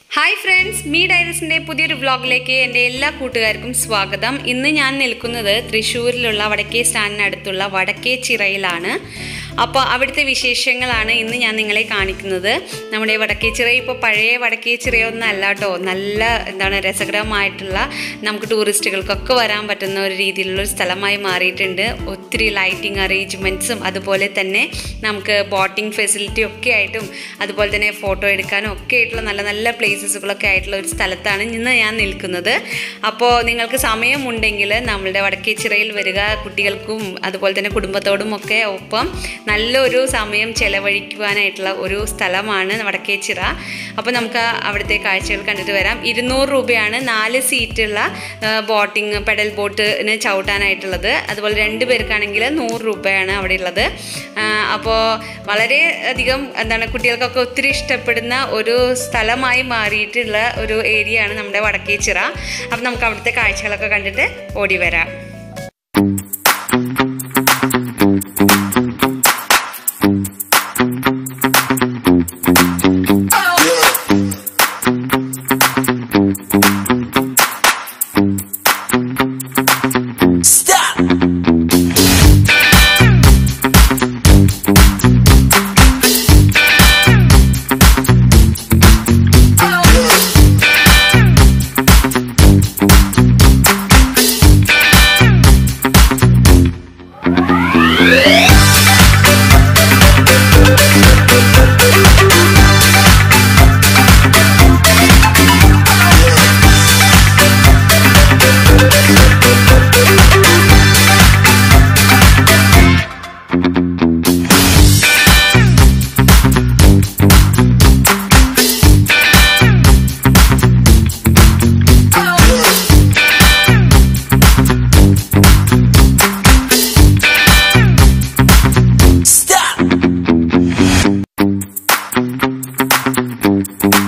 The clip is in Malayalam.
ഹായ് ഫ്രണ്ട്സ് മീ ഡൈറസിൻ്റെ പുതിയൊരു വ്ളോഗിലേക്ക് എൻ്റെ എല്ലാ കൂട്ടുകാർക്കും സ്വാഗതം ഇന്ന് ഞാൻ നിൽക്കുന്നത് തൃശ്ശൂരിലുള്ള വടക്കേ സ്റ്റാൻഡിനടുത്തുള്ള വടക്കേ ചിറയിലാണ് അപ്പോൾ അവിടുത്തെ വിശേഷങ്ങളാണ് ഇന്ന് ഞാൻ നിങ്ങളെ കാണിക്കുന്നത് നമ്മുടെ വടക്കേ ചിറ ഇപ്പോൾ പഴയ വടക്കേ ചിറയൊന്നും അല്ല കേട്ടോ നല്ല എന്താണ് രസകരമായിട്ടുള്ള നമുക്ക് ടൂറിസ്റ്റുകൾക്കൊക്കെ വരാൻ പറ്റുന്ന ഒരു രീതിയിലുള്ള ഒരു സ്ഥലമായി മാറിയിട്ടുണ്ട് ഒത്തിരി ലൈറ്റിംഗ് അറേഞ്ച്മെൻറ്റ്സും അതുപോലെ തന്നെ നമുക്ക് ബോട്ടിംഗ് ഫെസിലിറ്റി ഒക്കെ ആയിട്ടും അതുപോലെ തന്നെ ഫോട്ടോ എടുക്കാനും ഒക്കെ ആയിട്ടുള്ള നല്ല നല്ല പ്ലേസസുകളൊക്കെ ആയിട്ടുള്ള ഒരു സ്ഥലത്താണ് ഇന്ന് ഞാൻ നിൽക്കുന്നത് അപ്പോൾ നിങ്ങൾക്ക് സമയമുണ്ടെങ്കിൽ നമ്മളുടെ വടക്കേ ചിറയിൽ വരിക കുട്ടികൾക്കും അതുപോലെ തന്നെ കുടുംബത്തോടും ഒക്കെ ഒപ്പം നല്ലൊരു സമയം ചെലവഴിക്കുവാനായിട്ടുള്ള ഒരു സ്ഥലമാണ് വടക്കേ ചിറ അപ്പോൾ നമുക്ക് അവിടുത്തെ കാഴ്ചകൾ കണ്ടിട്ട് വരാം ഇരുന്നൂറ് രൂപയാണ് നാല് സീറ്റുള്ള ബോട്ടിങ് പെഡൽ ബോട്ടിന് ചവിട്ടാനായിട്ടുള്ളത് അതുപോലെ രണ്ട് പേർക്കാണെങ്കിൽ നൂറ് രൂപയാണ് അവിടെ ഉള്ളത് അപ്പോൾ വളരെ അധികം എന്താണ് കുട്ടികൾക്കൊക്കെ ഒത്തിരി ഇഷ്ടപ്പെടുന്ന ഒരു സ്ഥലമായി മാറിയിട്ടുള്ള ഒരു ഏരിയ ആണ് നമ്മുടെ വടക്കേ ചിറ അപ്പം നമുക്ക് അവിടുത്തെ കാഴ്ചകളൊക്കെ കണ്ടിട്ട് ഓടി വരാം Stop! Stop!